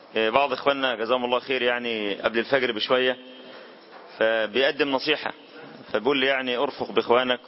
بعض اخواننا جزاهم الله خير يعني قبل الفجر بشوية فبيقدم نصيحة فبيقول لي يعني ارفق باخوانك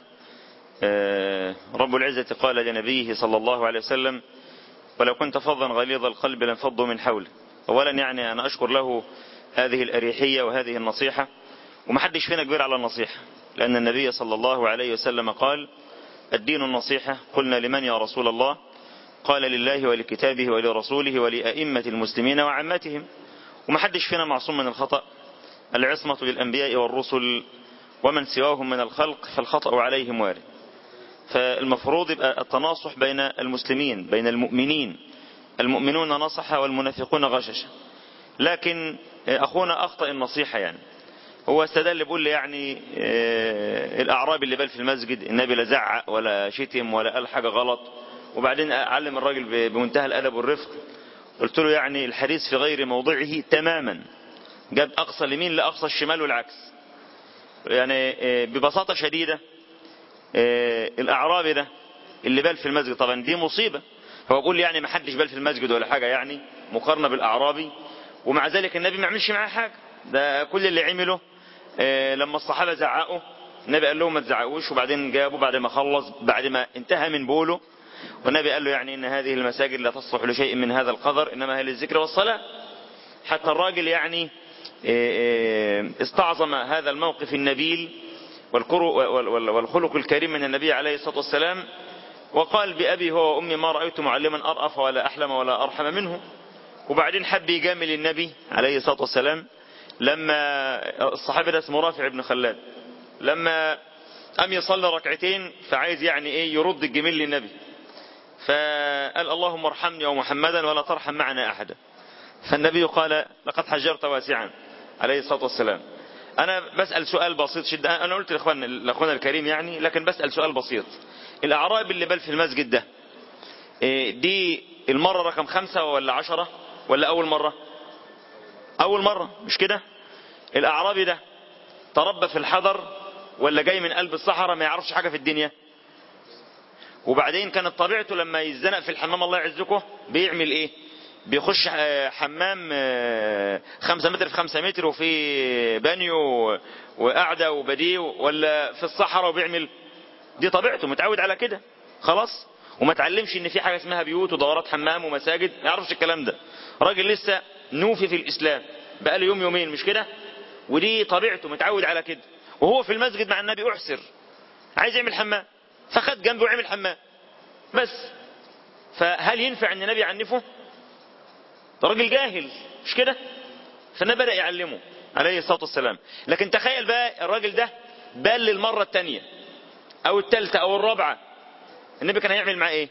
رب العزة قال لنبيه صلى الله عليه وسلم ولو كنت فظا غليظ القلب لانفضوا من حوله اولا يعني انا اشكر له هذه الاريحية وهذه النصيحة ومحدش فينا كبير على النصيحة لان النبي صلى الله عليه وسلم قال الدين النصيحة قلنا لمن يا رسول الله قال لله ولكتابه ولرسوله ولأئمة المسلمين وعامتهم ومحدش فينا معصوم من الخطأ العصمة للأنبياء والرسل ومن سواهم من الخلق فالخطأ عليهم وارد فالمفروض يبقى التناصح بين المسلمين بين المؤمنين المؤمنون نصح والمنافقون غشش لكن أخونا أخطأ النصيحة يعني هو استدل بيقول لي يعني الأعراب اللي بال في المسجد النبي لا زعق ولا شتم ولا قال حاجة غلط وبعدين علم الراجل بمنتهى الأدب والرفق قلت له يعني الحديث في غير موضعه تماما جاب أقصى اليمين لأقصى الشمال والعكس يعني ببساطة شديدة الأعرابي ده اللي بال في المسجد طبعا دي مصيبة هو بيقول يعني ما حدش بال في المسجد ولا حاجة يعني مقارنة بالأعرابي ومع ذلك النبي ما عملش معاه حاجة ده كل اللي عمله لما الصحابة زعقوا النبي قال لهم ما تزعقوش وبعدين جابوا بعد ما خلص بعد ما انتهى من بوله والنبي قال له يعني ان هذه المساجد لا تصلح لشيء من هذا القدر انما هي للذكر والصلاة حتى الراجل يعني استعظم هذا الموقف النبيل والخلق الكريم من النبي عليه الصلاة والسلام وقال بأبي هو وأمي ما رأيت معلما أرأف ولا أحلم ولا أرحم منه وبعدين حب يجامل النبي عليه الصلاة والسلام لما الصحابي ده اسمه رافع بن خلاد لما قام يصلي ركعتين فعايز يعني ايه يرد الجميل للنبي فقال اللهم ارحمني ومحمدا ولا ترحم معنا احدا فالنبي قال لقد حجرت واسعا عليه الصلاة والسلام انا بسأل سؤال بسيط شدة انا قلت لاخواننا لاخواننا الكريم يعني لكن بسأل سؤال بسيط الاعراب اللي بل في المسجد ده دي المرة رقم خمسة ولا عشرة ولا اول مرة اول مرة مش كده الاعرابي ده تربى في الحضر ولا جاي من قلب الصحراء ما يعرفش حاجة في الدنيا وبعدين كانت طبيعته لما يزنق في الحمام الله يعزكم بيعمل ايه بيخش حمام خمسة متر في خمسة متر وفي بانيو وقعدة وبديه ولا في الصحراء وبيعمل دي طبيعته متعود على كده خلاص وما تعلمش ان في حاجة اسمها بيوت ودورات حمام ومساجد ما يعرفش الكلام ده راجل لسه نوفي في الاسلام بقاله يوم يومين مش كده ودي طبيعته متعود على كده وهو في المسجد مع النبي احسر عايز يعمل حمام فخد جنبه وعمل حمام بس فهل ينفع ان النبي يعنفه ده راجل جاهل مش كده فالنبي بدأ يعلمه عليه الصلاة والسلام لكن تخيل بقى الراجل ده بال للمرة الثانية او الثالثة او الرابعة النبي كان هيعمل معاه ايه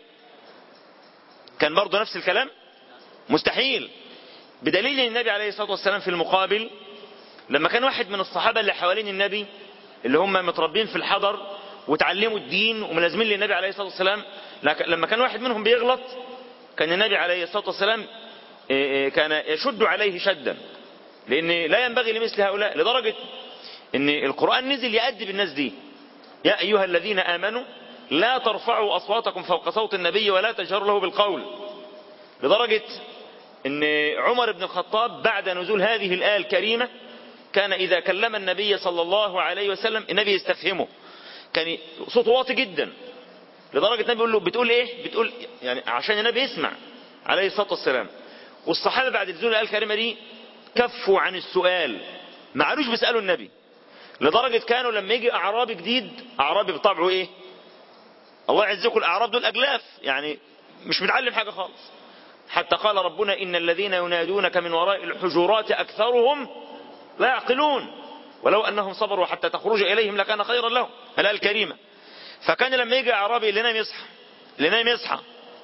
كان برضه نفس الكلام مستحيل بدليل ان النبي عليه الصلاة والسلام في المقابل لما كان واحد من الصحابة اللي حوالين النبي اللي هم متربين في الحضر وتعلموا الدين وملازمين للنبي عليه الصلاة والسلام لما كان واحد منهم بيغلط كان النبي عليه الصلاة والسلام كان يشد عليه شدا لأن لا ينبغي لمثل هؤلاء لدرجة أن القرآن نزل يأدب الناس دي يا أيها الذين آمنوا لا ترفعوا أصواتكم فوق صوت النبي ولا تجهروا له بالقول لدرجة أن عمر بن الخطاب بعد نزول هذه الآية الكريمة كان إذا كلم النبي صلى الله عليه وسلم النبي يستفهمه كان صوته واطي جدا لدرجة النبي يقول له بتقول ايه بتقول يعني عشان النبي يسمع عليه الصلاة والسلام والصحابة بعد نزول الآية الكريمة دي كفوا عن السؤال ما عادوش بيسألوا النبي لدرجة كانوا لما يجي أعرابي جديد أعرابي بطبعه ايه الله يعزكم الأعراب دول أجلاف يعني مش متعلم حاجة خالص حتى قال ربنا إن الذين ينادونك من وراء الحجرات أكثرهم لا يعقلون ولو أنهم صبروا حتى تخرج إليهم لكان خيرا لهم الآية الكريمة فكان لما يجي أعرابي اللي نام يصحى اللي نام يصحى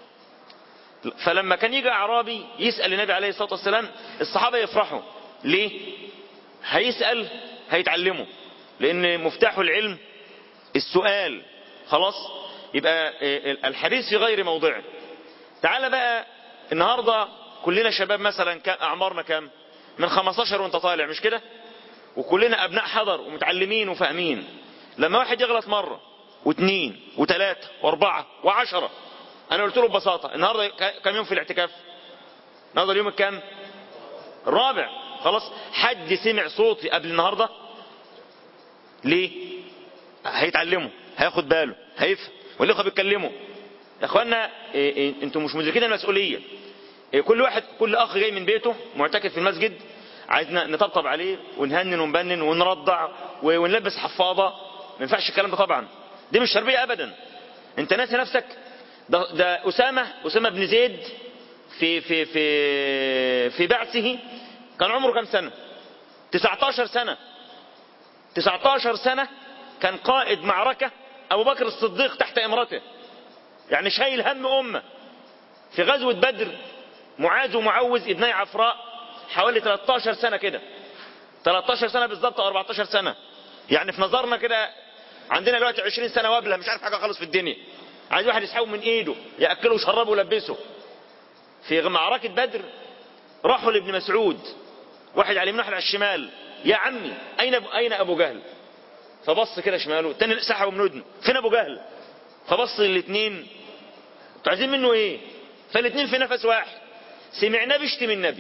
فلما كان يجي أعرابي يسأل النبي عليه الصلاة والسلام الصحابة يفرحوا ليه هيسأل هيتعلموا لأن مفتاح العلم السؤال خلاص يبقى الحديث في غير موضعه تعال بقى النهاردة كلنا شباب مثلا كان أعمارنا كام من 15 وانت طالع مش كده وكلنا أبناء حضر ومتعلمين وفاهمين لما واحد يغلط مرة واثنين وثلاثة واربعة وعشرة انا قلت له ببساطة النهاردة كم يوم في الاعتكاف النهاردة اليوم الكام الرابع خلاص حد سمع صوتي قبل النهاردة ليه هيتعلموا هياخد باله هيفهم والاخوه بيتكلموا يا اخوانا إيه إيه انتوا مش مدركين المسؤوليه إيه كل واحد كل اخ جاي من بيته معتكف في المسجد عايزنا نطبطب عليه ونهنن ونبنن ونرضع ونلبس حفاضه ما ينفعش الكلام ده طبعا دي مش تربيه ابدا انت ناسي نفسك ده, ده اسامه اسامه بن زيد في في في في بعثه كان عمره كام سنه 19 سنه 19 سنه كان قائد معركه ابو بكر الصديق تحت امرته يعني شايل هم امه في غزوه بدر معاذ ومعوذ ابني عفراء حوالي 13 سنه كده 13 سنه بالظبط او 14 سنه يعني في نظرنا كده عندنا دلوقتي 20 سنه وابله مش عارف حاجه خالص في الدنيا عايز واحد يسحبه من ايده ياكله ويشربه ويلبسه في معركه بدر راحوا لابن مسعود واحد على اليمين واحد على الشمال يا عمي اين أبو اين ابو جهل فبص كده شماله التاني سحبه من ودنه فين ابو جهل فبص الاثنين انتوا عايزين منه ايه فالاثنين في نفس واحد سمعناه بيشتم النبي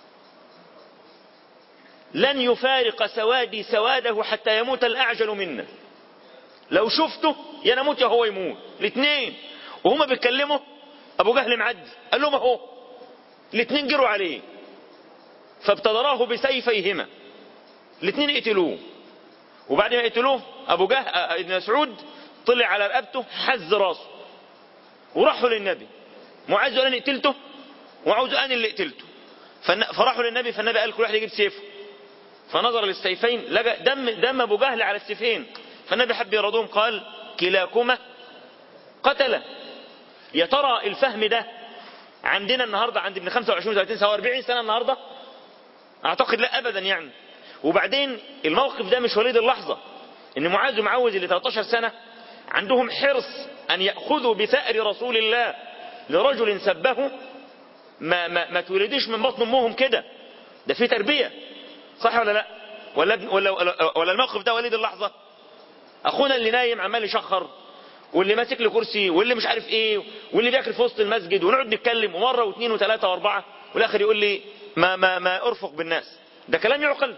لن يفارق سوادي سواده حتى يموت الاعجل منا لو شفته يا نموت يا هو يموت الاثنين وهما بيتكلموا ابو جهل معدي قال لهم اهو الاثنين جروا عليه فابتدراه بسيفيهما الاثنين قتلوه وبعد ما قتلوه ابو جهل ابن مسعود طلع على رقبته حز راسه وراحوا للنبي معاذ قال انا قتلته وعاوز انا اللي قتلته فراحوا للنبي فالنبي قال كل واحد يجيب سيفه فنظر للسيفين لقى دم دم ابو جهل على السيفين فالنبي حب يرضوهم قال كلاكما قتل يا ترى الفهم ده عندنا النهارده عند ابن 25 30 سنه 40 سنه النهارده اعتقد لا ابدا يعني وبعدين الموقف ده مش وليد اللحظه ان معاذ ومعوذ اللي 13 سنه عندهم حرص ان ياخذوا بثأر رسول الله لرجل سبه ما ما ما تولدش من بطن امهم كده ده في تربيه صح ولا لا ولا ولا ولا الموقف ده وليد اللحظه اخونا اللي نايم عمال يشخر واللي ماسك له كرسي واللي مش عارف ايه واللي بياكل في وسط المسجد ونقعد نتكلم ومره واثنين وثلاثه واربعه والاخر يقول لي ما ما ما ارفق بالناس ده كلام يعقل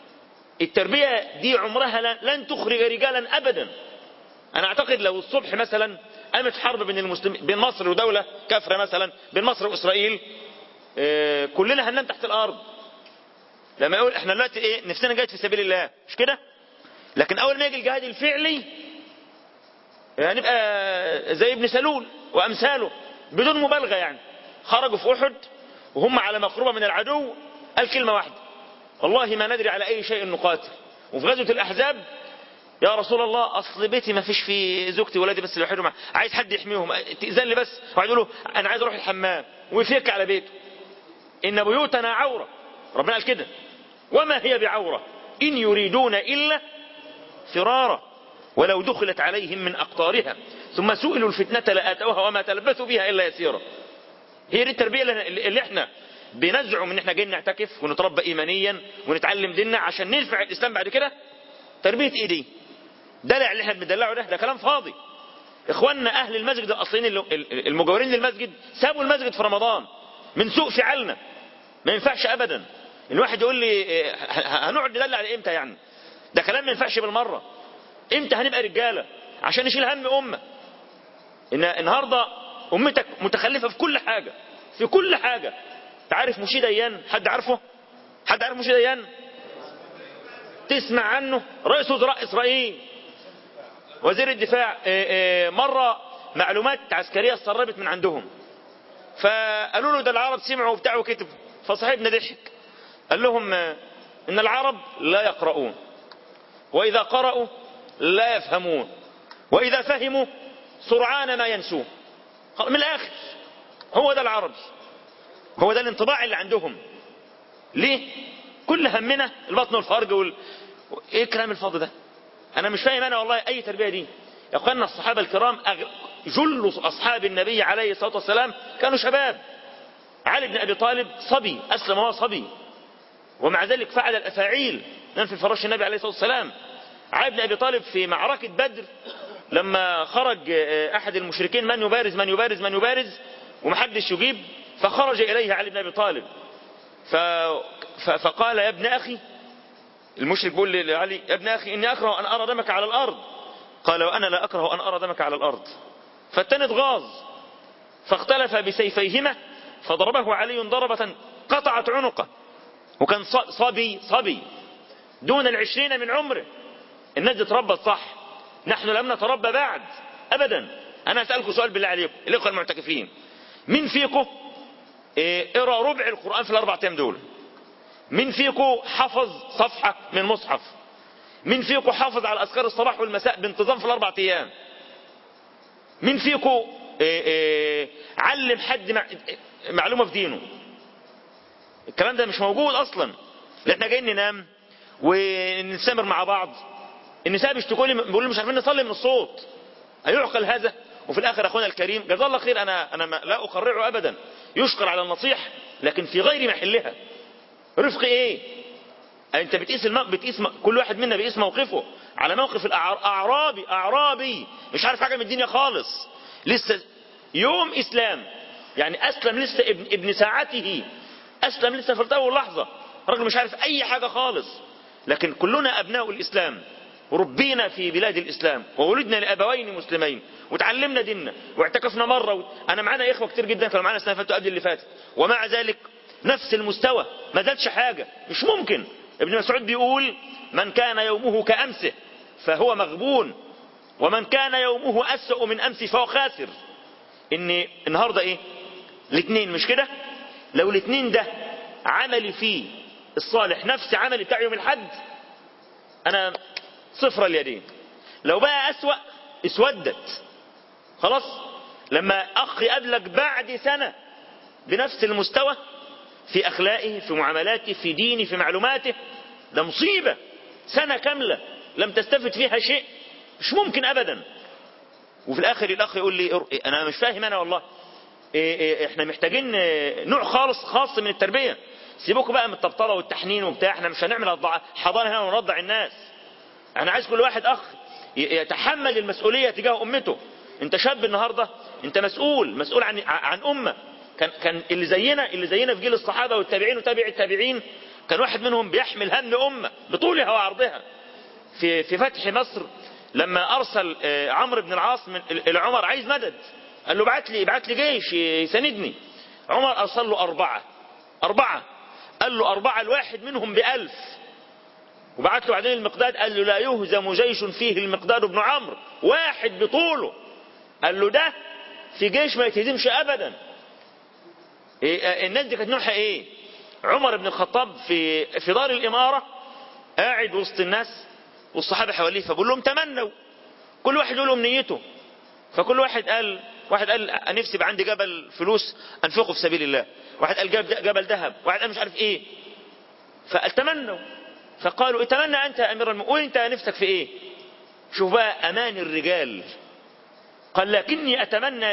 التربيه دي عمرها لن تخرج رجالا ابدا انا اعتقد لو الصبح مثلا قامت حرب بين المسلمين بين مصر ودوله كافره مثلا بين مصر واسرائيل اه كلنا هننام تحت الارض لما يقول احنا دلوقتي ايه نفسنا جاهد في سبيل الله مش كده لكن اول ما يجي الجهاد الفعلي هنبقى يعني زي ابن سلول وامثاله بدون مبالغه يعني خرجوا في احد وهم على مقربه من العدو قال كلمه واحده والله ما ندري على اي شيء نقاتل وفي غزوه الاحزاب يا رسول الله اصل بيتي ما فيش فيه زوجتي وولادي بس لوحدهم عايز حد يحميهم تاذن لي بس واحد يقول له انا عايز اروح الحمام ويفيك على بيته ان بيوتنا عوره ربنا قال كده وما هي بعوره ان يريدون الا فرارا ولو دخلت عليهم من اقطارها ثم سئلوا الفتنه لاتوها وما تلبثوا بها الا يسيرا هي دي التربيه اللي احنا بنزعم ان احنا جايين نعتكف ونتربى ايمانيا ونتعلم ديننا عشان ننفع الاسلام بعد كده تربيه ايه دي دلع اللي احنا بندلعه ده ده كلام فاضي اخواننا اهل المسجد الاصليين المجاورين للمسجد سابوا المسجد في رمضان من سوء فعلنا ما ينفعش ابدا الواحد يقول لي هنقعد ندلع امتى يعني ده كلام ما ينفعش بالمره امتى هنبقى رجاله عشان نشيل هم امه ان النهارده امتك متخلفه في كل حاجه في كل حاجه تعرف مشي ديان حد عارفه حد عارف مشي ديان تسمع عنه رئيس وزراء اسرائيل وزير الدفاع مره معلومات عسكريه اتسربت من عندهم فقالوا له ده العرب سمعوا وبتاع وكتبوا فصاحبنا ضحك قال لهم ان العرب لا يقرؤون واذا قرأوا لا يفهمون واذا فهموا سرعان ما ينسون من الاخر هو ده العربي هو ده الانطباع اللي عندهم ليه كل همنا البطن والفرج وال... ايه الكلام الفاضي ده انا مش فاهم انا والله اي تربيه دي يا اخوانا الصحابه الكرام أغ... جل اصحاب النبي عليه الصلاه والسلام كانوا شباب علي بن ابي طالب صبي اسلم وهو صبي ومع ذلك فعل الافاعيل نام في فراش النبي عليه الصلاه والسلام علي بن ابي طالب في معركه بدر لما خرج احد المشركين من يبارز من يبارز من يبارز ومحدش يجيب فخرج اليه علي بن ابي طالب ف... ف... فقال يا ابن أخي المشرك بيقول لعلي يا ابن أخي إني أكره أن أرى دمك على الأرض قال وأنا لا أكره أن أرى دمك على الأرض فالتاني اتغاظ فاختلف بسيفيهما فضربه علي ضربة قطعت عنقه وكان صبي صبي دون العشرين من عمره الناس دي تربت صح نحن لم نتربى بعد أبدا أنا أسألكم سؤال بالله عليكم الإخوة المعتكفين مين فيكم إيه اقرا ربع القرآن في الأربع أيام دول مين فيكم حفظ صفحة من مصحف مين فيكم حافظ على أذكار الصباح والمساء بانتظام في الأربع أيام مين فيكم إيه إيه علم حد معلومة في دينه الكلام ده مش موجود أصلا احنا جايين ننام ونستمر مع بعض النساء بيشتكوا لي بيقولوا لي مش عارفين نصلي من الصوت أيعقل هذا وفي الآخر أخونا الكريم جزاه الله خير أنا أنا لا أقرعه أبدا يشكر على النصيح لكن في غير محلها رفق إيه أنت بتقيس الم... بتقيس م... كل واحد منا بيقيس موقفه على موقف الأعرابي أعرابي مش عارف حاجة من الدنيا خالص لسه يوم إسلام يعني أسلم لسه ابن, ابن ساعته أسلم لسه في أول لحظة راجل مش عارف أي حاجة خالص لكن كلنا أبناء الإسلام وربينا في بلاد الإسلام وولدنا لأبوين مسلمين وتعلمنا ديننا واعتكفنا مرة و... أنا معانا إخوة كتير جدا كانوا معانا السنة فاتوا قبل اللي فاتت ومع ذلك نفس المستوى ما زادش حاجة مش ممكن ابن مسعود بيقول من كان يومه كأمسه فهو مغبون ومن كان يومه أسوأ من أمسه فهو خاسر إن النهاردة إيه الاثنين مش كده لو الاثنين ده عملي فيه الصالح نفس عملي بتاع يوم الحد أنا صفر اليدين لو بقى أسوأ اسودت خلاص لما أخ يقابلك بعد سنة بنفس المستوى في أخلاقه في معاملاته في دينه في معلوماته ده مصيبة سنة كاملة لم تستفد فيها شيء مش ممكن أبدا وفي الآخر الأخ يقول لي أنا مش فاهم أنا والله إيه إيه احنا محتاجين نوع خالص خاص من التربية سيبوكوا بقى من الطبطبة والتحنين وبتاع احنا مش هنعمل حضانة هنا ونرضع الناس انا عايز كل واحد اخ يتحمل المسؤولية تجاه امته انت شاب النهاردة انت مسؤول مسؤول عن عن امة كان كان اللي زينا اللي زينا في جيل الصحابة والتابعين وتابع التابعين كان واحد منهم بيحمل هم امة بطولها وعرضها في في فتح مصر لما ارسل عمرو بن العاص من العمر عايز مدد قال له ابعت لي ابعت لي جيش يساندني عمر ارسل له اربعة اربعة قال له اربعة الواحد منهم بألف وبعت له بعدين المقداد قال له لا يهزم جيش فيه المقداد بن عمرو واحد بطوله قال له ده في جيش ما يتهزمش ابدا إيه الناس دي كانت نوعها ايه عمر بن الخطاب في في دار الاماره قاعد وسط الناس والصحابه حواليه فبقول لهم تمنوا كل واحد يقول امنيته فكل واحد قال واحد قال نفسي يبقى عندي جبل فلوس انفقه في سبيل الله واحد قال جبل ذهب واحد قال مش عارف ايه فقال تمنوا فقالوا اتمنى انت يا امير المؤمنين انت نفسك في ايه شوف بقى امان الرجال قال لكني اتمنى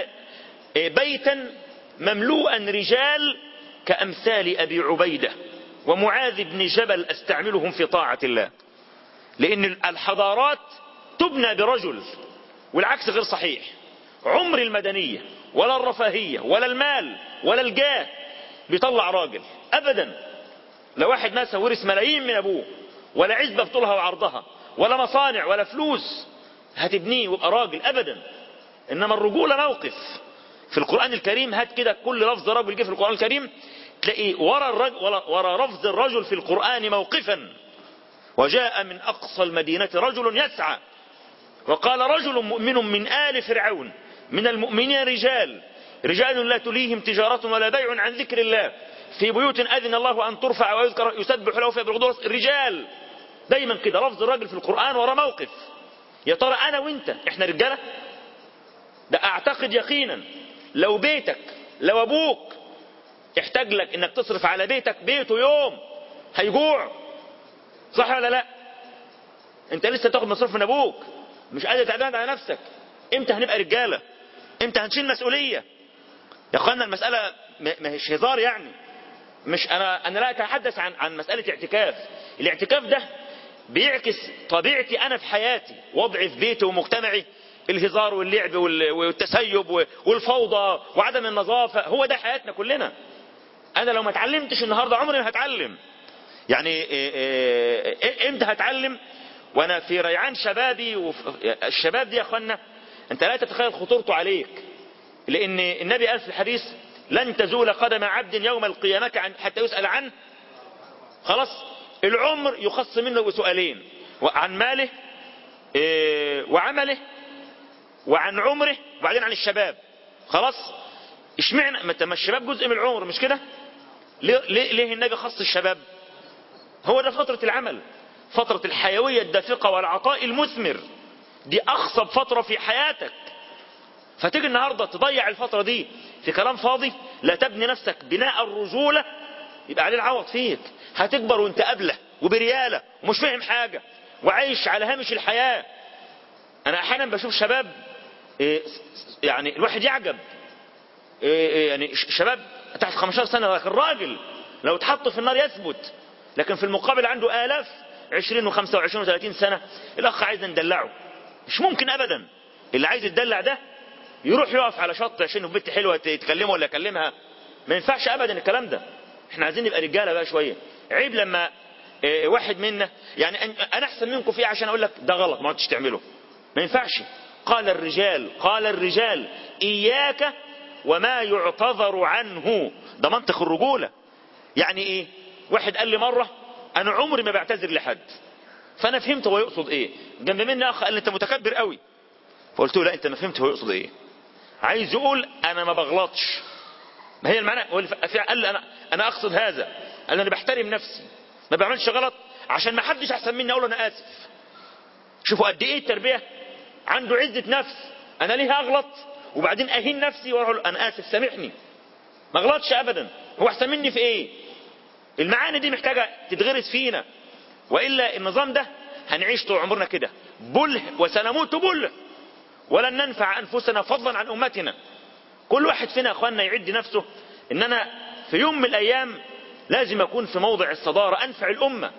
بيتا مملوءا رجال كامثال ابي عبيده ومعاذ بن جبل استعملهم في طاعه الله لان الحضارات تبنى برجل والعكس غير صحيح عمر المدنيه ولا الرفاهيه ولا المال ولا الجاه بيطلع راجل ابدا لو واحد مثلا ورث ملايين من ابوه ولا عزبه بطولها وعرضها ولا مصانع ولا فلوس هتبنيه ويبقى راجل ابدا انما الرجوله موقف في القران الكريم هات كده كل لفظ رجل جه في القران الكريم تلاقي ورا الرجل ورا لفظ الرجل في القران موقفا وجاء من اقصى المدينه رجل يسعى وقال رجل مؤمن من ال فرعون من المؤمنين رجال رجال لا تليهم تجاره ولا بيع عن ذكر الله في بيوت أذن الله أن ترفع ويذكر يسبح له فيها بالغدور الرجال دايما كده لفظ الراجل في القرآن ورا موقف يا ترى أنا وأنت إحنا رجالة ده أعتقد يقينا لو بيتك لو أبوك احتاج لك إنك تصرف على بيتك بيته يوم هيجوع صح ولا لا أنت لسه تاخد مصروف من أبوك مش قادر تعتمد على نفسك امتى هنبقى رجالة امتى هنشيل مسؤولية يا اخوانا المسألة ما هيش هزار يعني مش انا انا لا اتحدث عن عن مساله اعتكاف الاعتكاف ده بيعكس طبيعتي انا في حياتي وضعي في بيتي ومجتمعي الهزار واللعب والتسيب والفوضى وعدم النظافه هو ده حياتنا كلنا انا لو ما اتعلمتش النهارده عمري ما هتعلم يعني إيه إيه امتى هتعلم وانا في ريعان شبابي وف... الشباب دي يا اخوانا انت لا تتخيل خطورته عليك لان النبي قال في الحديث لن تزول قدم عبد يوم القيامة عن حتى يسأل عنه خلاص العمر يخص منه سؤالين عن ماله إيه وعمله وعن عمره وبعدين عن الشباب خلاص اشمعنى ما الشباب جزء من العمر مش كده ليه, ليه, ليه النبي خص الشباب هو ده فترة العمل فترة الحيوية الدافقة والعطاء المثمر دي أخصب فترة في حياتك فتيجي النهاردة تضيع الفترة دي في كلام فاضي لا تبني نفسك بناء الرجولة يبقى عليه العوض فيك هتكبر وانت قبله وبريالة ومش فاهم حاجة وعايش على هامش الحياة انا احيانا بشوف شباب يعني الواحد يعجب يعني شباب تحت 15 سنة لكن راجل لو اتحط في النار يثبت لكن في المقابل عنده آلاف 20 و25 و30 سنة الأخ عايز ندلعه مش ممكن أبدا اللي عايز يتدلع ده يروح يقف على شط عشان بنت حلوة تكلمه ولا يكلمها ما ينفعش أبدا الكلام ده احنا عايزين نبقى رجالة بقى شوية عيب لما اه واحد منا يعني انا احسن منكم فيه عشان اقول لك ده غلط ما عدتش تعمله ما ينفعش قال الرجال قال الرجال اياك وما يعتذر عنه ده منطق الرجولة يعني ايه واحد قال لي مرة انا عمري ما بعتذر لحد فانا فهمت هو يقصد ايه جنب مني اخ قال لي انت متكبر قوي فقلت له لا انت ما فهمت هو يقصد ايه عايز يقول انا ما بغلطش ما هي المعنى هو قال لي انا انا اقصد هذا قال لي انا بحترم نفسي ما بعملش غلط عشان ما حدش احسن مني اقول انا اسف شوفوا قد ايه التربيه عنده عزه نفس انا ليه اغلط وبعدين اهين نفسي واروح له انا اسف سامحني ما غلطش ابدا هو احسن مني في ايه المعاني دي محتاجه تتغرس فينا والا النظام ده هنعيش طول عمرنا كده بله وسنموت بله ولن ننفع انفسنا فضلا عن امتنا كل واحد فينا يا اخواننا يعد نفسه ان انا في يوم من الايام لازم اكون في موضع الصدارة انفع الامة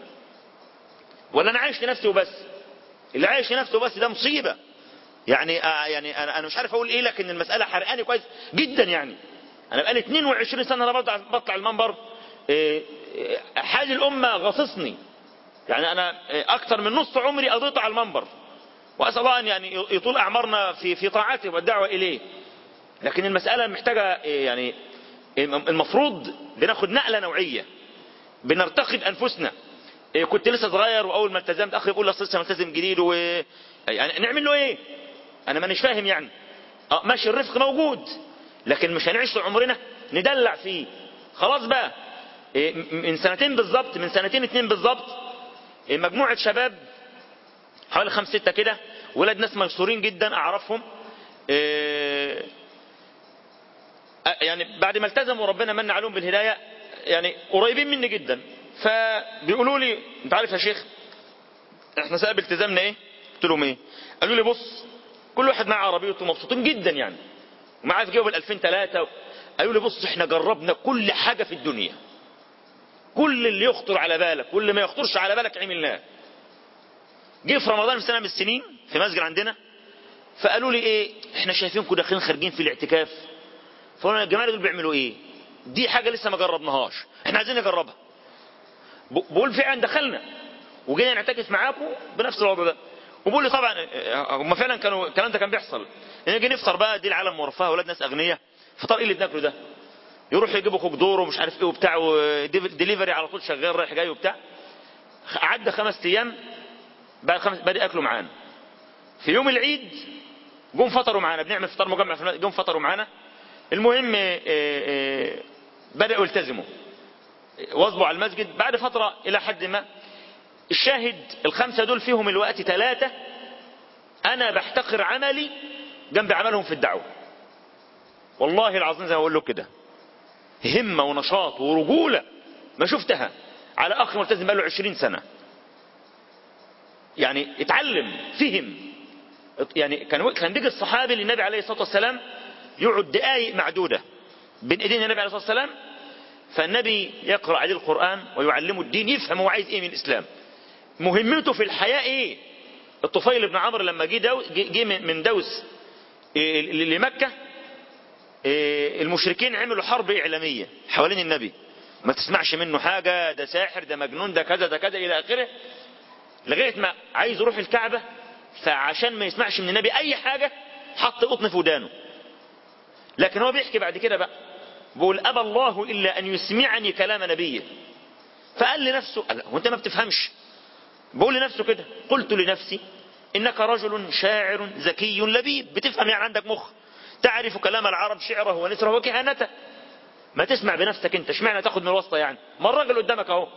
ولا انا عايش لنفسي وبس اللي عايش لنفسه وبس ده مصيبة يعني آه يعني انا انا مش عارف اقول ايه لكن المسألة حرقاني كويس جدا يعني انا بقالي 22 سنة انا بطلع, بطلع المنبر إيه حال الامة غصصني يعني انا اكثر من نص عمري قضيته على المنبر واسال الله ان يعني يطول اعمارنا في في طاعته والدعوه اليه لكن المساله محتاجه يعني المفروض بناخد نقله نوعيه بنرتقي بانفسنا كنت لسه صغير واول ما التزمت اخي يقول اصل لسه ملتزم جديد و يعني نعمل له ايه انا مانيش فاهم يعني اه ماشي الرفق موجود لكن مش هنعيش طول عمرنا ندلع فيه خلاص بقى من سنتين بالظبط من سنتين اتنين بالظبط مجموعة شباب حوالي خمس ستة كده ولاد ناس ميسورين جدا اعرفهم يعني بعد ما التزموا ربنا من عليهم بالهداية يعني قريبين مني جدا فبيقولوا لي انت عارف يا شيخ احنا سبب التزامنا ايه قلت لهم ايه قالوا لي بص كل واحد معاه عربيته مبسوطين جدا يعني ومعاه في جواب ال 2003 قالوا لي بص احنا جربنا كل حاجة في الدنيا كل اللي يخطر على بالك واللي ما يخطرش على بالك عملناه جه في رمضان في سنة من السنين في مسجد عندنا فقالوا لي ايه احنا شايفينكم داخلين خارجين في الاعتكاف فقلنا الجماعه دول بيعملوا ايه دي حاجة لسه ما جربناهاش احنا عايزين نجربها بقول فعلا دخلنا وجينا نعتكف معاكم بنفس الوضع ده وبقول لي طبعا هم فعلا كانوا الكلام ده كان بيحصل نيجي نفطر بقى دي العالم مرفهه اولاد ناس اغنياء فطار ايه اللي بناكله ده يروح يجيبوا كوك دور ومش عارف ايه وبتاع وديليفري على طول شغال رايح جاي وبتاع عدى خمس ايام بعد خمس بدأ ياكلوا معانا في يوم العيد جم فطروا معانا بنعمل فطار مجمع في جم فطروا معانا المهم بدأوا يلتزموا واظبوا على المسجد بعد فترة إلى حد ما الشاهد الخمسة دول فيهم الوقت ثلاثة أنا بحتقر عملي جنب عملهم في الدعوة والله العظيم زي ما بقول له كده همة ونشاط ورجولة ما شفتها على أخ ملتزم بقاله عشرين سنة يعني اتعلم فهم يعني كان كان بيجي الصحابي للنبي عليه الصلاة والسلام يقعد دقايق معدودة بين ايدين النبي عليه الصلاة والسلام فالنبي يقرأ عليه القرآن ويعلمه الدين يفهم هو عايز ايه من الإسلام مهمته في الحياة ايه الطفيل بن عمرو لما جه دو جه من دوس لمكة المشركين عملوا حرب إعلامية حوالين النبي ما تسمعش منه حاجة ده ساحر ده مجنون ده كذا ده كذا إلى آخره لغاية ما عايز يروح الكعبة فعشان ما يسمعش من النبي أي حاجة حط قطن في ودانه لكن هو بيحكي بعد كده بقى بيقول أبى الله إلا أن يسمعني كلام نبيه فقال لنفسه قال هو أنت ما بتفهمش بقول لنفسه كده قلت لنفسي إنك رجل شاعر ذكي لبيب بتفهم يعني عندك مخ تعرف كلام العرب شعره ونسره وكهانته ما تسمع بنفسك انت اشمعنى تاخد من الوسطى يعني ما الراجل قدامك اهو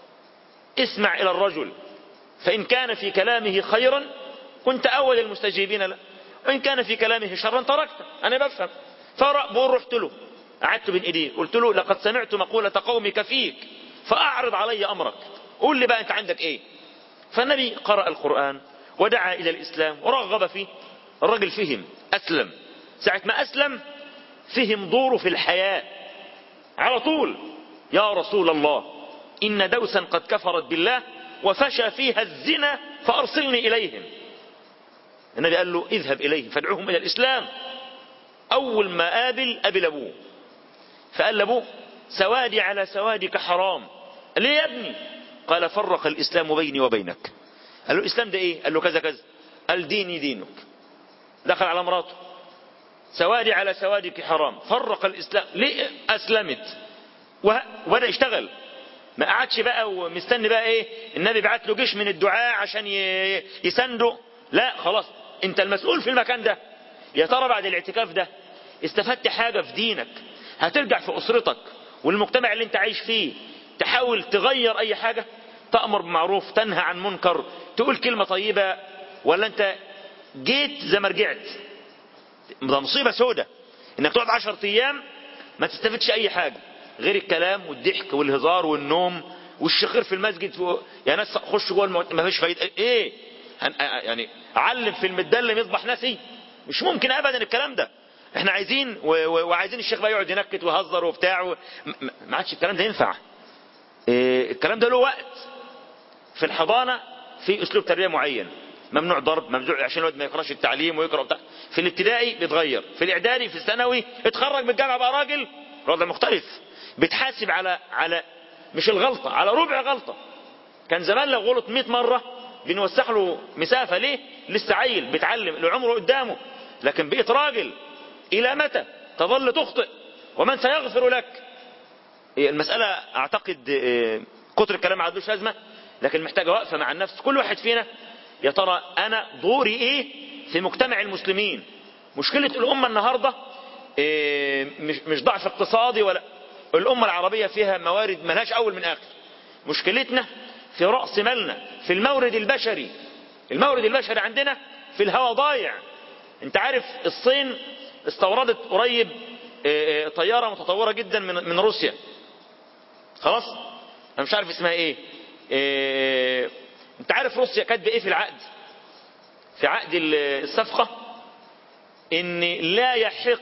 اسمع الى الرجل فان كان في كلامه خيرا كنت اول المستجيبين له وان كان في كلامه شرا تركته انا بفهم فربور رحت له قعدت بين ايديه قلت له لقد سمعت مقولة قومك فيك فاعرض علي امرك قول لي بقى انت عندك ايه فالنبي قرأ القرآن ودعا الى الاسلام ورغب فيه الرجل فهم اسلم ساعة ما اسلم فهم دوره في الحياة على طول يا رسول الله إن دوسا قد كفرت بالله وفشى فيها الزنا فأرسلني إليهم النبي قال له اذهب إليهم فادعوهم إلى الإسلام أول ما قابل قابل أبوه فقال لأبوه سوادي على سوادك حرام قال ليه يا ابني قال فرق الإسلام بيني وبينك قال له الإسلام ده إيه قال له كذا كذا قال ديني دينك دخل على مراته سوادي على سوادك حرام فرق الإسلام ليه أسلمت وبدأ يشتغل ما قعدش بقى ومستني بقى ايه النبي بعت له جيش من الدعاء عشان يسنده لا خلاص انت المسؤول في المكان ده يا ترى بعد الاعتكاف ده استفدت حاجة في دينك هترجع في أسرتك والمجتمع اللي انت عايش فيه تحاول تغير اي حاجة تأمر بمعروف تنهى عن منكر تقول كلمة طيبة ولا انت جيت زي ما رجعت ده مصيبة سودة انك تقعد عشر ايام ما تستفدش اي حاجة غير الكلام والضحك والهزار والنوم والشخير في المسجد و... يا ناس خش جوه الموت... ما فيش فايده ايه هن... يعني علم في المدلم يصبح ناسي مش ممكن ابدا الكلام ده احنا عايزين و... و... وعايزين الشيخ بقى يقعد ينكت ويهزر وبتاع و... ما... ما عادش الكلام ده ينفع إيه الكلام ده له وقت في الحضانه في اسلوب تربيه معين ممنوع ضرب ممنوع عشان الواد ما يقراش التعليم ويقرا بتاع في الابتدائي بيتغير في الاعدادي في الثانوي اتخرج من الجامعه بقى راجل وضع مختلف بتحاسب على على مش الغلطة على ربع غلطة كان زمان لو غلط 100 مرة بنوسخ له مسافة ليه لسه عيل بيتعلم اللي عمره قدامه لكن بقيت راجل إلى متى تظل تخطئ ومن سيغفر لك المسألة أعتقد كتر الكلام ما عندوش لازمة لكن محتاجة وقفة مع النفس كل واحد فينا يا ترى أنا دوري إيه في مجتمع المسلمين مشكلة الأمة النهاردة مش مش ضعف اقتصادي ولا الأمة العربية فيها موارد ملهاش أول من آخر مشكلتنا في رأس مالنا في المورد البشري المورد البشري عندنا في الهواء ضايع انت عارف الصين استوردت قريب طيارة متطورة جدا من من روسيا خلاص انا مش عارف اسمها ايه, إيه انت عارف روسيا كاتبه ايه في العقد في عقد الصفقة ان لا يحق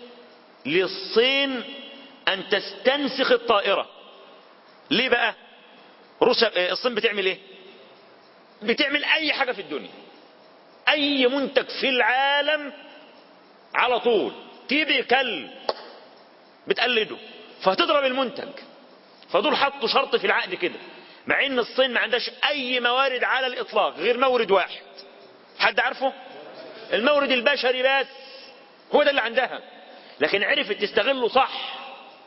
للصين ان تستنسخ الطائرة ليه بقى روسيا الصين بتعمل ايه بتعمل اي حاجة في الدنيا اي منتج في العالم على طول تيجي كل بتقلده فهتضرب المنتج فدول حطوا شرط في العقد كده مع ان الصين ما عندهاش اي موارد على الاطلاق غير مورد واحد حد عارفه المورد البشري بس هو ده اللي عندها لكن عرفت تستغله صح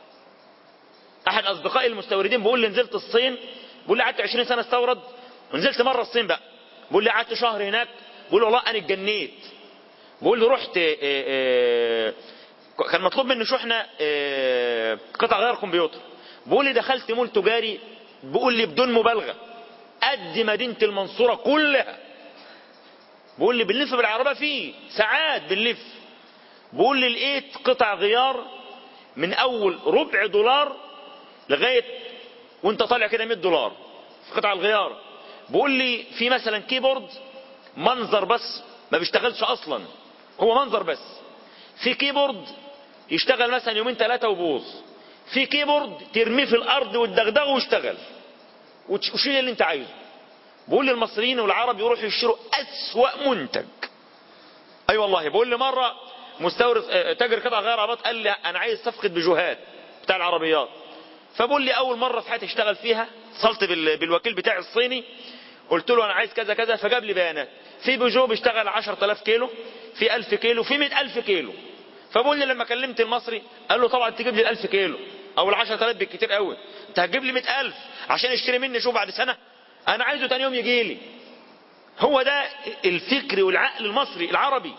احد اصدقائي المستوردين بيقول لي نزلت الصين بيقول لي قعدت 20 سنه استورد ونزلت مره الصين بقى بيقول لي قعدت شهر هناك بيقول والله انا اتجنيت بيقول لي رحت اه اه كان مطلوب مني شحنه اه قطع غير كمبيوتر بيقول لي دخلت مول تجاري بيقول لي بدون مبالغه قد مدينه المنصوره كلها بيقول لي بنلف بالعربيه فيه ساعات بنلف بيقول لي لقيت قطع غيار من اول ربع دولار لغايه وانت طالع كده 100 دولار في قطع الغيار بيقول لي في مثلا كيبورد منظر بس ما بيشتغلش اصلا هو منظر بس في كيبورد يشتغل مثلا يومين ثلاثه وبوظ في كيبورد ترميه في الارض وتدغدغه ويشتغل وتشيل اللي انت عايزه بقول لي المصريين والعرب يروحوا يشتروا اسوأ منتج اي أيوة والله بقول لي مره مستورد تاجر قطع غير عربات قال لي انا عايز صفقه بيجوهات بتاع العربيات فبقول لي اول مره في حياتي اشتغل فيها اتصلت بال- بالوكيل بتاعي الصيني قلت له انا عايز كذا كذا فجاب لي بيانات في بيجو بيشتغل 10000 كيلو في 1000 كيلو في 100000 كيلو فبقول لي لما كلمت المصري قال له طبعا تجيب لي ال 1000 كيلو او ال 10000 بالكتير قوي انت هتجيب لي 100000 عشان يشتري مني شو بعد سنه انا عايزه تاني يوم يجي لي هو ده الفكر والعقل المصري العربي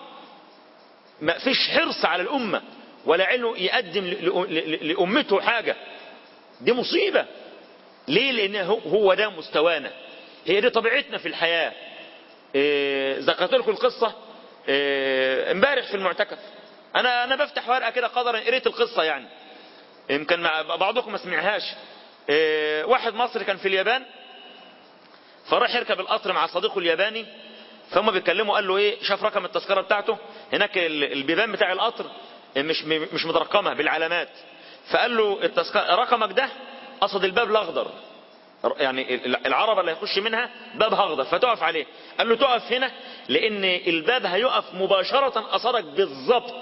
ما فيش حرص على الأمة ولا علم يقدم ل- ل- لأمته حاجة دي مصيبة ليه لأن هو- هو ده مستوانا هي دي طبيعتنا في الحياة إيه، ذكرت لكم القصة إيه، امبارح في المعتكف أنا أنا بفتح ورقة كده قدرا قريت القصة يعني يمكن مع بعضكم ما سمعهاش إيه، واحد مصري كان في اليابان فراح يركب القطر مع صديقه الياباني فهم بيتكلموا قال له ايه شاف رقم التذكره بتاعته هناك ال- البيبان بتاع القطر مش مش مترقمه بالعلامات فقال له التذكره رقمك ده قصد الباب الاخضر يعني ال- العربه اللي هيخش منها بابها اخضر فتقف عليه قال له تقف هنا لان الباب هيقف مباشره قصدك بالظبط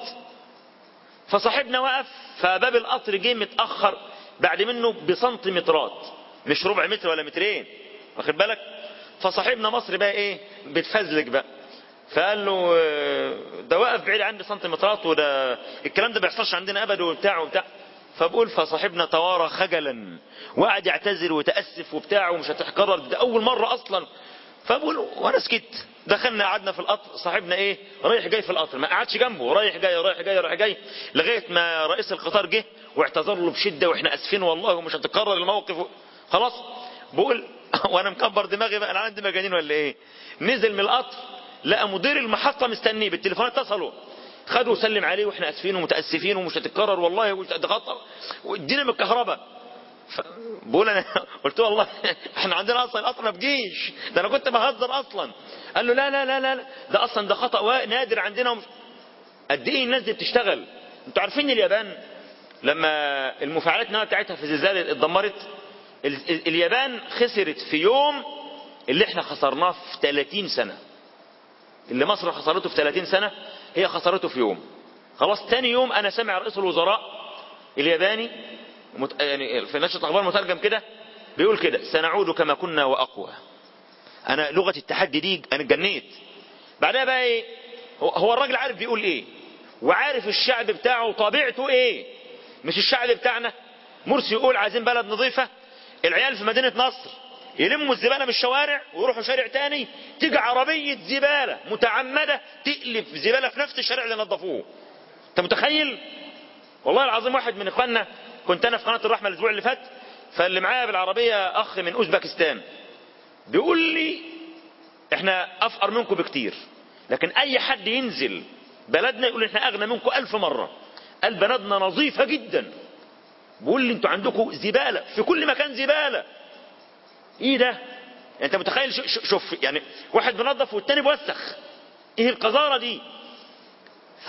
فصاحبنا وقف فباب القطر جه متاخر بعد منه بسنتيمترات مش ربع متر ولا مترين واخد بالك فصاحبنا مصر بقى ايه بتفزلك بقى فقال له آه، ده واقف بعيد عني سنتيمترات وده الكلام ده بيحصلش عندنا ابدا وبتاع وبتاع فبقول فصاحبنا توارى خجلا وقعد يعتذر وتاسف وبتاع ومش هتتكرر ده اول مره اصلا فبقول وانا سكت دخلنا قعدنا في القطر صاحبنا ايه رايح جاي في القطر ما قعدش جنبه رايح جاي رايح جاي رايح جاي لغايه ما رئيس القطار جه واعتذر له بشده واحنا اسفين والله ومش هتكرر الموقف خلاص بقول وانا مكبر دماغي بقى انا عندي مجانين ولا ايه نزل من القطر لقى مدير المحطه مستنيه بالتليفون اتصلوا خدوا وسلم عليه واحنا اسفين ومتاسفين ومش هتتكرر والله قلت ده خطر وادينا من الكهرباء ف- بقول انا قلت له والله احنا عندنا اصلا القطر ما بجيش ده انا كنت بهزر اصلا قال له لا لا لا لا لا، ده اصلا ده خطا وا- نادر عندنا ومش قد ايه الناس دي بتشتغل انتوا عارفين اليابان لما المفاعلات النوويه بتاعتها في زلزال اتدمرت ال- ال- اليابان خسرت في يوم اللي احنا خسرناه في 30 سنه اللي مصر خسرته في 30 سنه هي خسرته في يوم خلاص تاني يوم انا سامع رئيس الوزراء الياباني مت... يعني في نشرة الاخبار مترجم كده بيقول كده سنعود كما كنا واقوى انا لغة التحدي دي انا اتجنيت بعدها بقى ايه هو- هو الراجل عارف بيقول ايه وعارف الشعب بتاعه طبيعته ايه مش الشعب بتاعنا مرسي يقول عايزين بلد نظيفة العيال في مدينة نصر يلموا الزبالة من الشوارع ويروحوا شارع تاني تيجي عربية زبالة متعمدة تقلب زبالة في نفس الشارع اللي نظفوه انت متخيل والله العظيم واحد من اخواننا كنت انا في قناه الرحمه الاسبوع اللي فات فاللي معايا بالعربيه اخ من اوزبكستان بيقول لي احنا افقر منكم بكتير لكن اي حد ينزل بلدنا يقول احنا اغنى منكم الف مره قال بلدنا نظيفه جدا بيقول لي انتوا عندكم زباله في كل مكان زباله ايه ده انت متخيل شو- شو- شوف يعني واحد بينظف والتاني بيوسخ ايه القذاره دي ف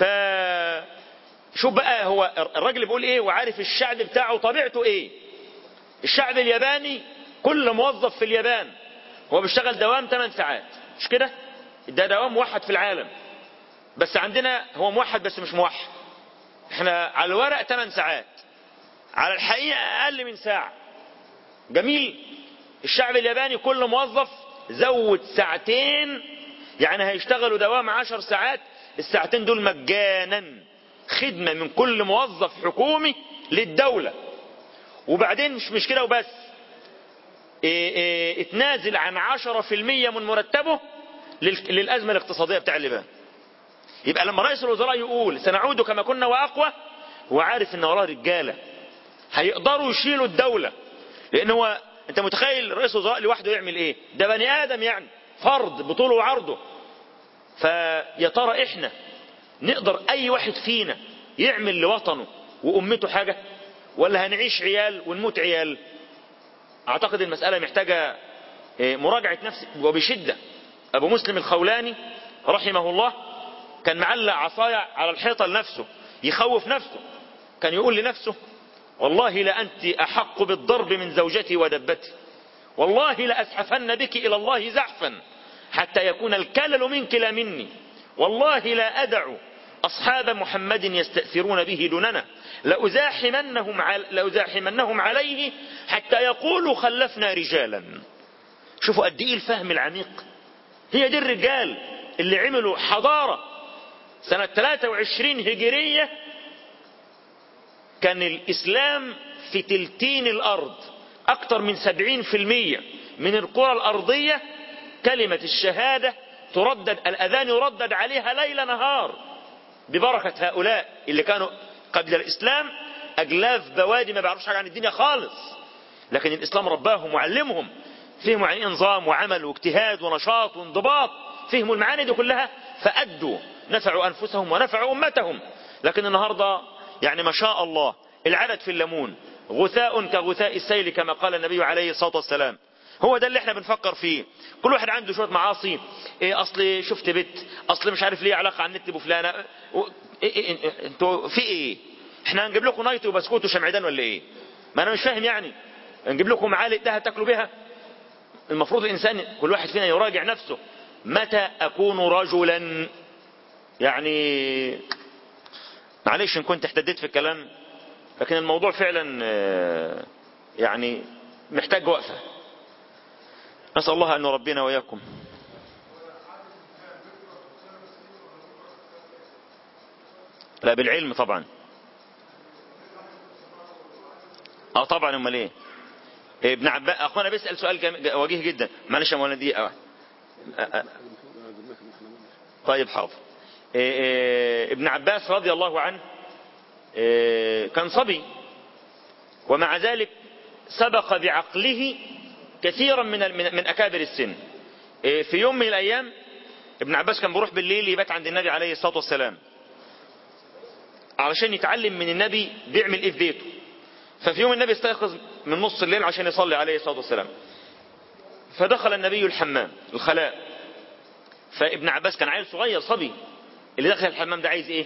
شوف بقى هو الراجل بيقول ايه وعارف الشعب بتاعه طبيعته ايه الشعب الياباني كل موظف في اليابان هو بيشتغل دوام 8 ساعات مش كده ده دوام موحد في العالم بس عندنا هو موحد بس مش موحد احنا على الورق 8 ساعات على الحقيقة اقل من ساعة جميل الشعب الياباني كل موظف زود ساعتين يعني هيشتغلوا دوام عشر ساعات الساعتين دول مجانا خدمة من كل موظف حكومي للدولة وبعدين مش مش كده وبس إيه إيه اتنازل عن عشرة في المية من مرتبه لل- للأزمة الاقتصادية بتاع اليابان يبقى لما رئيس الوزراء يقول سنعود كما كنا وأقوى هو عارف ان وراه رجالة هيقدروا يشيلوا الدولة لان هو انت متخيل رئيس الوزراء لوحده يعمل ايه ده بني ادم يعني فرد بطوله وعرضه فيا ترى احنا نقدر اي واحد فينا يعمل لوطنه وامته حاجة ولا هنعيش عيال ونموت عيال اعتقد المسألة محتاجة إيه، مراجعة نفس وبشدة ابو مسلم الخولاني رحمه الله كان معلق عصاية على الحيطة لنفسه يخوف نفسه كان يقول لنفسه والله لأنت أحق بالضرب من زوجتي ودبتي والله لأزحفن بك إلى الله زحفا حتى يكون الكلل منك لا مني والله لا أدع أصحاب محمد يستأثرون به دوننا لأزاحمنهم, عل... لأزاحمنهم عليه حتى يقولوا خلفنا رجالا شوفوا قد ايه الفهم العميق هي دي الرجال اللي عملوا حضارة سنة 23 هجرية كان الإسلام في تلتين الأرض أكثر من 70% من القرى الأرضية كلمة الشهادة تردد الأذان يردد عليها ليل نهار ببركة هؤلاء اللي كانوا قبل الإسلام أجلاف بوادي ما بيعرفوش حاجة عن الدنيا خالص لكن الإسلام رباهم وعلمهم فهموا عن نظام وعمل واجتهاد ونشاط وانضباط فهموا المعاني دي كلها فأدوا نفعوا أنفسهم ونفعوا أمتهم لكن النهاردة يعني ما شاء الله العدد في الليمون غثاء كغثاء السيل كما قال النبي عليه الصلاة والسلام هو ده اللي احنا بنفكر فيه كل واحد عنده شوية معاصي ايه اصل شفت بنت اصل مش عارف ليه علاقة على النت بفلانة ايه ايه ايه انتوا في ايه احنا هنجيب لكم نايت وبسكوت وشمعدان ولا ايه ما انا مش فاهم يعني نجيب لكم معالق دهب تاكلوا بها المفروض الانسان كل واحد فينا يراجع نفسه متى اكون رجلا يعني معلش ان كنت احتديت في الكلام لكن الموضوع فعلا يعني محتاج وقفة نسأل الله أن يربينا وإياكم لا بالعلم طبعا اه طبعا امال ايه ابن عباس اخوانا بيسال سؤال وجيه جدا معلش يا مولانا دي أه. أه. طيب حاضر إيه ابن عباس رضي الله عنه إيه كان صبي ومع ذلك سبق بعقله كثيرا من من اكابر السن إيه في يوم من الايام ابن عباس كان بيروح بالليل يبات عند النبي عليه الصلاه والسلام علشان يتعلم من النبي بيعمل ايه في بيته ففي يوم النبي استيقظ من نص الليل عشان يصلي عليه الصلاه والسلام فدخل النبي الحمام الخلاء فابن عباس كان عيل صغير صبي اللي دخل الحمام ده عايز ايه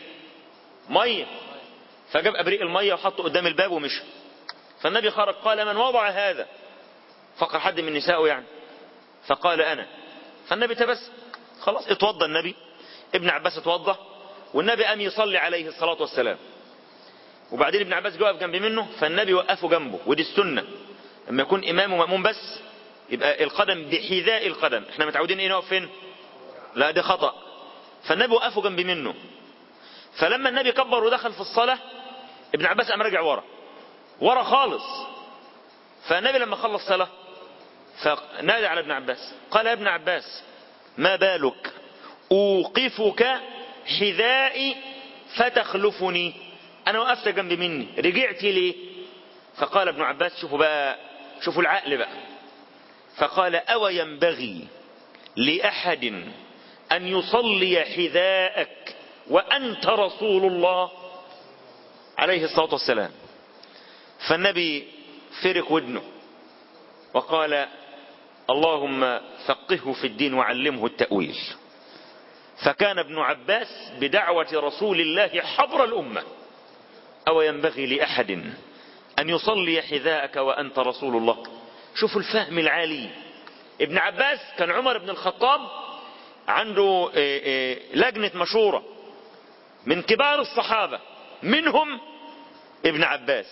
ميه فجاب ابريق الميه وحطه قدام الباب ومشى فالنبي خرج قال من وضع هذا فقر حد من نسائه يعني فقال انا فالنبي تبسم خلاص اتوضى النبي ابن عباس اتوضى والنبي قام يصلي عليه الصلاه والسلام وبعدين ابن عباس جوقف جنب منه فالنبي وقفه جنبه ودي السنه لما يكون امام ومأموم بس يبقى القدم بحذاء القدم احنا متعودين ايه نقف فين لا ده خطأ فالنبي وقفه جنب منه فلما النبي كبر ودخل في الصلاة ابن عباس قام راجع ورا ورا خالص فالنبي لما خلص صلاة فنادى على ابن عباس قال يا ابن عباس ما بالك أوقفك حذائي فتخلفني أنا وقفت جنب مني رجعت ليه فقال ابن عباس شوفوا بقى شوفوا العقل بقى فقال أو ينبغي لأحد أن يصلي حذاءك وأنت رسول الله عليه الصلاة والسلام فالنبي فرق ودنه وقال اللهم فقهه في الدين وعلمه التأويل فكان ابن عباس بدعوة رسول الله حبر الأمة أو ينبغي لأحد أن يصلي حذاءك وأنت رسول الله شوفوا الفهم العالي ابن عباس كان عمر بن الخطاب عنده لجنة مشورة من كبار الصحابة منهم ابن عباس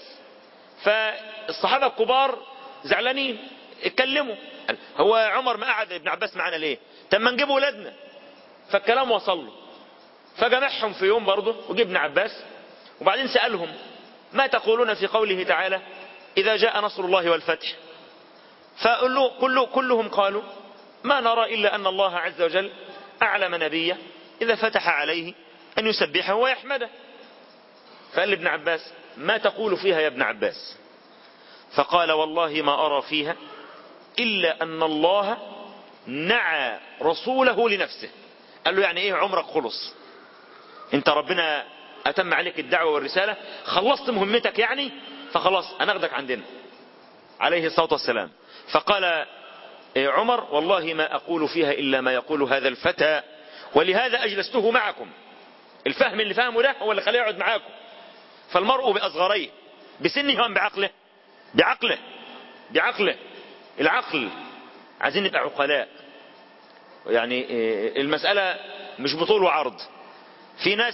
فالصحابة الكبار زعلانين اتكلموا هو عمر ما قعد ابن عباس معانا ليه طب ما نجيب ولادنا فالكلام وصل له فجمعهم في يوم برضه وجي ابن عباس وبعدين سألهم ما تقولون في قوله تعالى إذا جاء نصر الله والفتح فقالوا كله كلهم قالوا ما نرى إلا أن الله عز وجل أعلم نبيه إذا فتح عليه أن يسبحه ويحمده فقال لابن عباس ما تقول فيها يا ابن عباس فقال والله ما أرى فيها إلا أن الله نعى رسوله لنفسه قال له يعني ايه عمرك خلص انت ربنا أتم عليك الدعوة والرسالة خلصت مهمتك يعني فخلاص هناخدك عندنا عليه الصلاة والسلام فقال عمر والله ما أقول فيها إلا ما يقول هذا الفتى ولهذا أجلسته معكم الفهم اللي فهمه ده هو اللي خليه يقعد معاكم فالمرء بأصغريه بسنه هم بعقله بعقله بعقله العقل عايزين نبقى عقلاء يعني المسألة مش بطول وعرض في ناس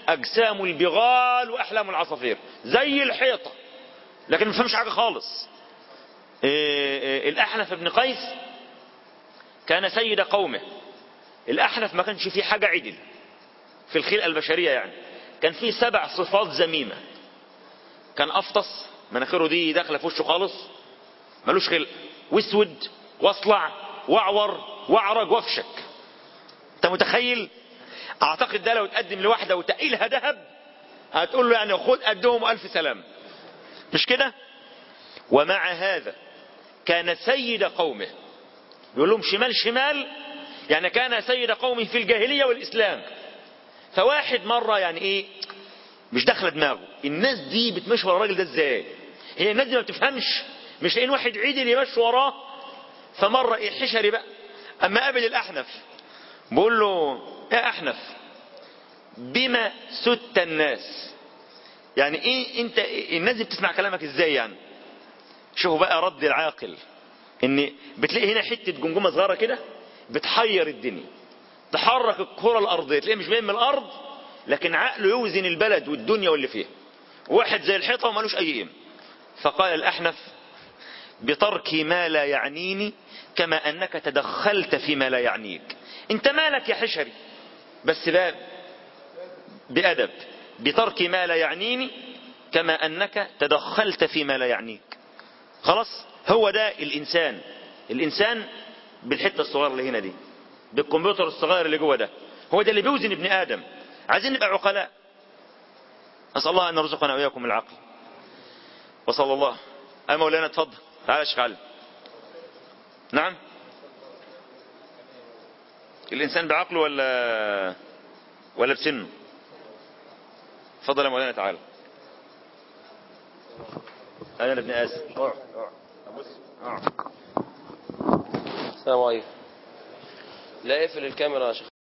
أجسام البغال وأحلام العصافير زي الحيطة لكن ما فهمش حاجة خالص إيه إيه الأحنف بن قيس كان سيد قومه الأحنف ما كانش فيه حاجة عدل في الخلقة البشرية يعني كان فيه سبع صفات ذميمة كان أفطس مناخيره دي داخلة في وشه خالص ملوش خلق واسود واصلع واعور واعرج وافشك انت متخيل اعتقد ده لو تقدم لواحدة وتقيلها ذهب هتقول له يعني خد قدهم الف سلام مش كده ومع هذا كان سيد قومه يقول لهم شمال شمال يعني كان سيد قومه في الجاهلية والإسلام فواحد مرة يعني ايه مش داخله دماغه الناس دي بتمشي ورا الراجل ده ازاي هي الناس دي ما بتفهمش مش لاقيين واحد عيدل يمشي وراه فمرة ايه حشري بقى اما قابل الاحنف بقول له يا احنف بما ست الناس يعني ايه انت الناس دي بتسمع كلامك ازاي يعني شوفوا بقى رد العاقل ان بتلاقي هنا حتة جمجمة صغيرة كده بتحير الدنيا تحرك الكرة الارضية تلاقيه مش باين من الارض لكن عقله يوزن البلد والدنيا واللي فيها واحد زي الحيطة ومالوش اي قيمة فقال الاحنف بترك ما لا يعنيني كما انك تدخلت فيما لا يعنيك انت مالك يا حشري بس باب بأدب بترك ما لا يعنيني كما أنك تدخلت فيما لا يعنيك خلاص هو ده الإنسان الإنسان بالحتة الصغيرة اللي هنا دي بالكمبيوتر الصغير اللي جوه ده هو ده اللي بيوزن ابن آدم عايزين نبقى عقلاء أسأل الله أن يرزقنا وإياكم العقل وصلى الله أي مولانا اتفضل تعالى يا شيخ علي نعم الإنسان بعقله ولا ولا بسنه اتفضل يا مولانا تعالى انا ابن اسف اقعد اقعد السلام عليكم لا اقفل الكاميرا يا شيخ